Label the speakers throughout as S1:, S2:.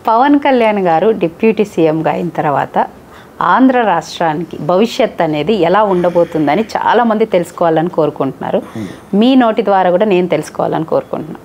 S1: పవన్ కళ్యాణ్ గారు డిప్యూటీ సీఎంగా అయిన తర్వాత ఆంధ్ర రాష్ట్రానికి భవిష్యత్ అనేది ఎలా ఉండబోతుందని చాలామంది తెలుసుకోవాలని కోరుకుంటున్నారు మీ నోటి ద్వారా కూడా నేను తెలుసుకోవాలని కోరుకుంటున్నాను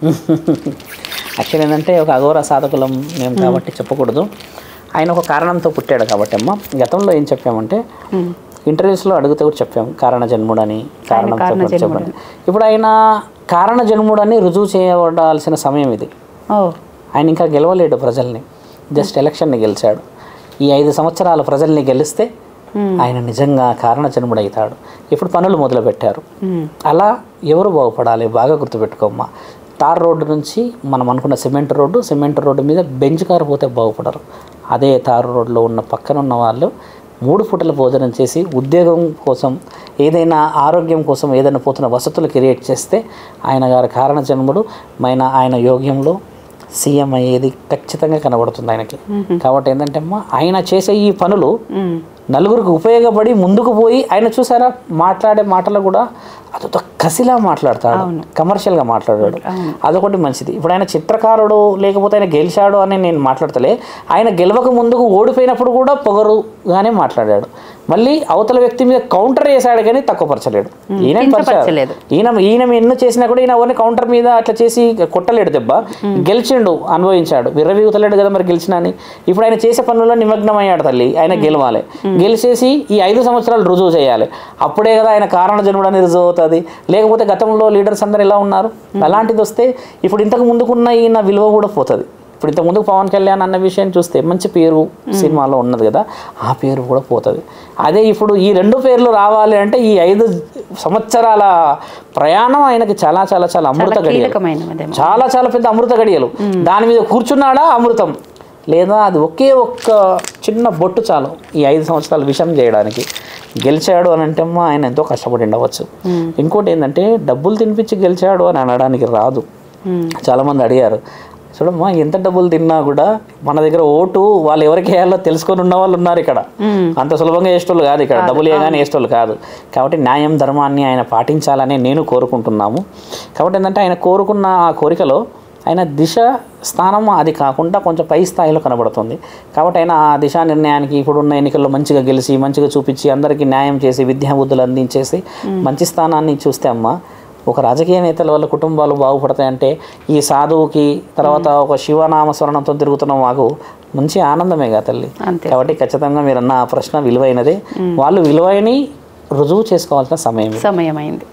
S2: యాక్చువల్ ఏంటంటే ఒక అఘోర సాధకులం మేము కాబట్టి చెప్పకూడదు ఆయన ఒక కారణంతో పుట్టాడు కాబట్టి అమ్మ గతంలో ఏం చెప్పామంటే ఇంటర్వ్యూస్లో అడిగితే కూడా చెప్పాం కారణ జన్ముడని కారణంతో
S1: కారణ
S2: పుట్టి చెప్పండి ఇప్పుడు ఆయన కారణ జన్ముడని రుజువు చేయబడాల్సిన సమయం ఇది
S1: ఓ
S2: ఆయన ఇంకా గెలవలేడు ప్రజల్ని జస్ట్ ఎలక్షన్ని గెలిచాడు ఈ ఐదు సంవత్సరాలు ప్రజల్ని గెలిస్తే ఆయన నిజంగా కారణ జన్ముడవుతాడు ఇప్పుడు పనులు మొదలుపెట్టారు
S1: మ్మ్.
S2: అలా ఎవరు బాగుపడాలి బాగా గుర్తుపెట్టుకోమ్మా తార్ రోడ్డు నుంచి మనం అనుకున్న సిమెంట్ రోడ్డు సిమెంట్ రోడ్డు మీద బెంచ్ కారు పోతే బాగుపడరు అదే తారు రోడ్లో ఉన్న పక్కన ఉన్న వాళ్ళు మూడు పూటల భోజనం చేసి ఉద్యోగం కోసం ఏదైనా ఆరోగ్యం కోసం ఏదైనా పోతున్న వసతులు క్రియేట్ చేస్తే ఆయన గారి కారణ జన్ముడు మైన ఆయన యోగ్యంలో సీఎం అయ్యేది ఖచ్చితంగా కనబడుతుంది ఆయనకి కాబట్టి ఏంటంటే అమ్మా ఆయన చేసే ఈ పనులు
S1: మ్మ్.
S2: నలుగురికి ఉపయోగపడి ముందుకు పోయి ఆయన చూసారా మాట్లాడే మాటలు కూడా అదొక కసిలా మాట్లాడతాడు కమర్షియల్గా మాట్లాడాడు అదొకటి మంచిది ఇప్పుడు ఆయన చిత్రకారుడు లేకపోతే ఆయన గెలిచాడు అని నేను మాట్లాడతలే ఆయన గెలవక ముందుకు ఓడిపోయినప్పుడు కూడా పొగరుగానే మాట్లాడాడు మళ్ళీ అవతల వ్యక్తి మీద కౌంటర్ వేసాడు కానీ తక్కువపరచలేడు ఈయన
S1: కించపరచలేదు.
S2: ఈయన ఈయన ఎన్నో చేసినా కూడా ఈయన ఎవరిని కౌంటర్ మీద అట్లా చేసి కొట్టలేడు దెబ్బ గెలిచిండు అనుభవించాడు విర్రవీగుతలేడు కదా మరి గెలిచినా అని ఇప్పుడు ఆయన చేసే పనుల్లో నిమగ్నం అయ్యాడు తల్లి ఆయన గెలవాలి గెలిచేసి ఈ ఐదు సంవత్సరాలు రుజువు చేయాలి అప్పుడే కదా ఆయన కారణ జన్ముడు అనేది రుజువు అవుతుంది లేకపోతే గతంలో లీడర్స్ అందరు ఎలా ఉన్నారు అలాంటిది వస్తే ఇప్పుడు ఇంతకు ముందుకున్న ఈయన విలువ కూడా పోతుంది ఇప్పుడు ఇంతకు ముందుకు పవన్ కళ్యాణ్ అన్న విషయం చూస్తే మంచి పేరు సినిమాలో ఉన్నది కదా ఆ పేరు కూడా పోతుంది అదే ఇప్పుడు ఈ రెండు పేర్లు రావాలి అంటే ఈ ఐదు సంవత్సరాల ప్రయాణం ఆయనకి చాలా చాలా చాలా అమృత గడియలు
S1: కీలకమైనదే
S2: చాలా చాలా పెద్ద అమృత గడియలు దాని మీద కూర్చున్నాడా అమృతం లేదా అది ఒకే ఒక్క చిన్న బొట్టు చాలు ఈ ఐదు సంవత్సరాలు విషం చేయడానికి గెలిచాడు అని అంటే అమ్మా ఆయన ఎంతో కష్టపడి ఉండవచ్చు ఇంకోటి ఏంటంటే డబ్బులు తినిపించి గెలిచాడు అని అనడానికి రాదు చాలామంది అడిగారు చూడమ్మా ఎంత డబ్బులు తిన్నా కూడా మన దగ్గర ఓటు వాళ్ళు ఎవరికి వేయాలో తెలుసుకొని ఉన్న వాళ్ళు ఉన్నారు ఇక్కడ అంత సులభంగా వేసేటోళ్ళు కాదు ఇక్కడ డబ్బులు వేయగానే వేసేటోళ్ళు కాదు కాబట్టి న్యాయం ధర్మాన్ని ఆయన పాటించాలని నేను కోరుకుంటున్నాము కాబట్టి ఏంటంటే ఆయన కోరుకున్న ఆ కోరికలో ఆయన దిశ స్థానం అది కాకుండా కొంచెం పై స్థాయిలో కనబడుతుంది కాబట్టి ఆయన ఆ దిశా నిర్ణయానికి ఇప్పుడున్న ఎన్నికల్లో మంచిగా గెలిచి మంచిగా చూపించి అందరికీ న్యాయం చేసి విద్యా బుద్ధులు అందించేసి మంచి స్థానాన్ని చూస్తే అమ్మ ఒక రాజకీయ నేతల వల్ల కుటుంబాలు బాగుపడతాయంటే ఈ సాధువుకి తర్వాత ఒక శివనామ స్మరణంతో తిరుగుతున్న మాకు మంచి ఆనందమే కదా తల్లి
S1: అంతే.
S2: కాబట్టి ఖచ్చితంగా మీరు అన్న ఆ ప్రశ్న విలువైనదే వాళ్ళు విలువైన రుజువు చేసుకోవాల్సిన సమయం ఇది.
S1: సమయం అయింది